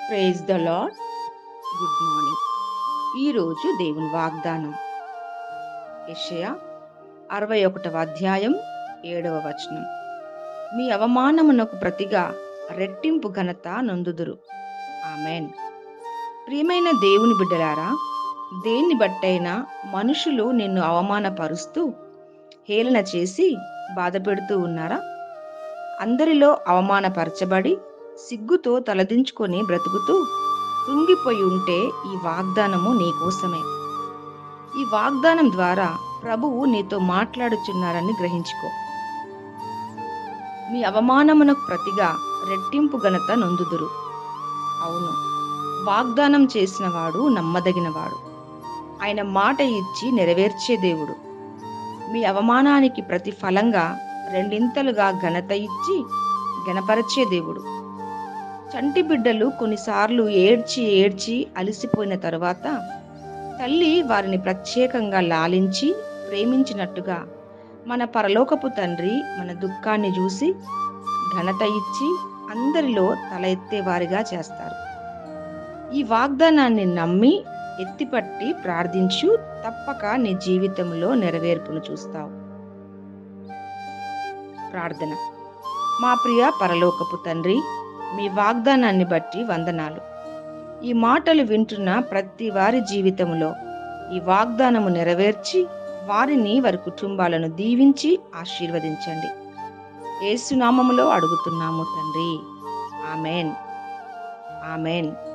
praise the lord good morning ఈరోజు దేవుని వాగ్దానం యెషయా అరవై ఒకటవ అధ్యాయం ఏడవ వచనం మీ అవమానమునకు ప్రతిగా రెట్టింపు ఘనత నొందుదురు ఆమెన్ ప్రియమైన దేవుని బిడ్డలారా దేన్ని బట్టైనా మనుషులు నిన్ను అవమానపరుస్తూ హేళన చేసి బాధ పెడుతూ ఉన్నారా అందరిలో అవమానపరచబడి సిగ్గుతో తలదించుకొని బ్రతుకుతూ కృంగిపోయి ఉంటే ఈ వాగ్దానము నీకోసమే ఈ వాగ్దానం ద్వారా ప్రభువు నీతో మాట్లాడుచున్నారని గ్రహించుకో మీ అవమానమునకు ప్రతిగా రెట్టింపు ఘనత నొందుదురు అవును వాగ్దానం చేసిన వాడు నమ్మదగినవాడు ఆయన మాట ఇచ్చి నెరవేర్చే దేవుడు మీ అవమానానికి ప్రతిఫలంగా రెండింతలుగా ఘనత ఇచ్చి గణపరచే దేవుడు చంటి బిడ్డలు కొన్నిసార్లు ఏడ్చి ఏడ్చి అలసిపోయిన తరువాత తల్లి వారిని ప్రత్యేకంగా లాలించి ప్రేమించినట్టుగా మన పరలోకపు తండ్రి మన దుఃఖాన్ని చూసి ఘనత ఇచ్చి అందరిలో తల ఎత్తేవారిగా చేస్తారు ఈ వాగ్దానాన్ని నమ్మి ఎత్తిపట్టి ప్రార్థించు తప్పక నీ జీవితంలో నెరవేర్పును చూస్తావు ప్రార్థన మా ప్రియ పరలోకపు తండ్రి మీ వాగ్దానాన్ని బట్టి వందనాలు ఈ మాటలు వింటున్న ప్రతి వారి జీవితంలో ఈ వాగ్దానము నెరవేర్చి వారిని వారి కుటుంబాలను దీవించి ఆశీర్వదించండి ఏసునామములో అడుగుతున్నాము తండ్రి ఆమెన్ ఆమెన్